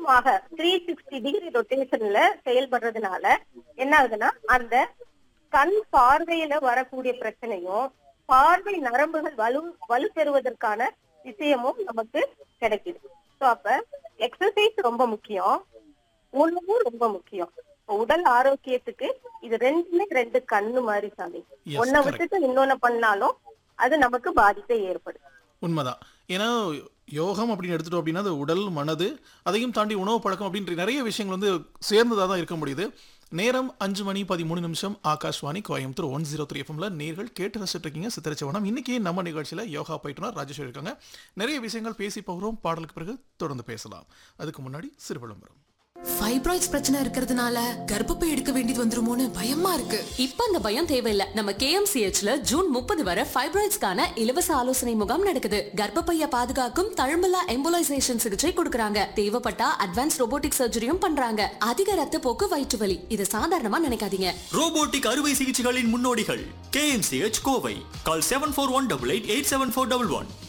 வேகமாக three sixty degree ரொட்டேஷன்ல செயல்படுறதுனால என்ன ஆகுதுன்னா அந்த கண் பார்வையில வரக்கூடிய பிரச்சனையும் பார்வை நரம்புகள் வலு வலுப்பெறுவதற்கான விஷயமும் நமக்கு கிடைக்குது சோ அப்ப எக்ஸசைஸ் ரொம்ப முக்கியம் உணவும் ரொம்ப முக்கியம் இப்ப உடல் ஆரோக்கியத்துக்கு இது ரெண்டுமே ரெண்டு கண்ணு மாதிரி சாமி Yes, ஒன்ன correct. விட்டுட்டு இன்னொன்னு பண்ணாலும் அது நமக்கு பாதிப்பை ஏற்படும் உண்மைதான் ஏன்னா யோகம் அப்படின்னு எடுத்துட்டோம் அப்படின்னா அது உடல் மனது அதையும் தாண்டி உணவு பழக்கம் அப்படின்ற நிறைய விஷயங்கள் வந்து சேர்ந்ததாக தான் இருக்க முடியுது நேரம் அஞ்சு மணி பதிமூணு நிமிஷம் Akashvani Coimbatore one zero three எஃப்எம்ல நேர்கள் கேட்டு ரசிட்டு இருக்கீங்க சித்திரச்சவனம் இன்னைக்கு நம்ம நிகழ்ச்சியில் யோகா பயிற்றுனர் ராஜேஸ்வரி இருக்காங்க நிறைய விஷயங்கள் பேசி போகிறோம் பாடலுக்கு பிறகு தொடர்ந்து பேசலாம் அதுக்கு முன்னாடி சிறு விளம்பரம் ஃபைப்ராய்ட்ஸ் பிரச்சனை இருக்கிறதுனால கர்ப்பப்பை எடுக்க வேண்டியது வந்துருமோன்னு பயமா இருக்கு இப்ப அந்த பயம் தேவையில்ல நம்ம கேஎம்சிஹெச்ல ஜூன் முப்பது வரை ஃபைப்ராய்ட்ஸ்க்கான இலவச ஆலோசனை முகாம் நடக்குது கர்ப்பப்பைய பாதுகாக்கும் தழும்பலா எம்போலைசேஷன் சிகிச்சை கொடுக்கறாங்க தேவைப்பட்டா அட்வான்ஸ் ரோபோட்டிக் சர்ஜரியும் பண்றாங்க அதிக ரத்த போக்கு வயிற்று வலி இது சாதாரணமா நினைக்காதீங்க ரோபோட்டிக் அறுவை சிகிச்சைகளின் முன்னோடிகள் KMCH Kovai call seven four one double eight eight seven four double one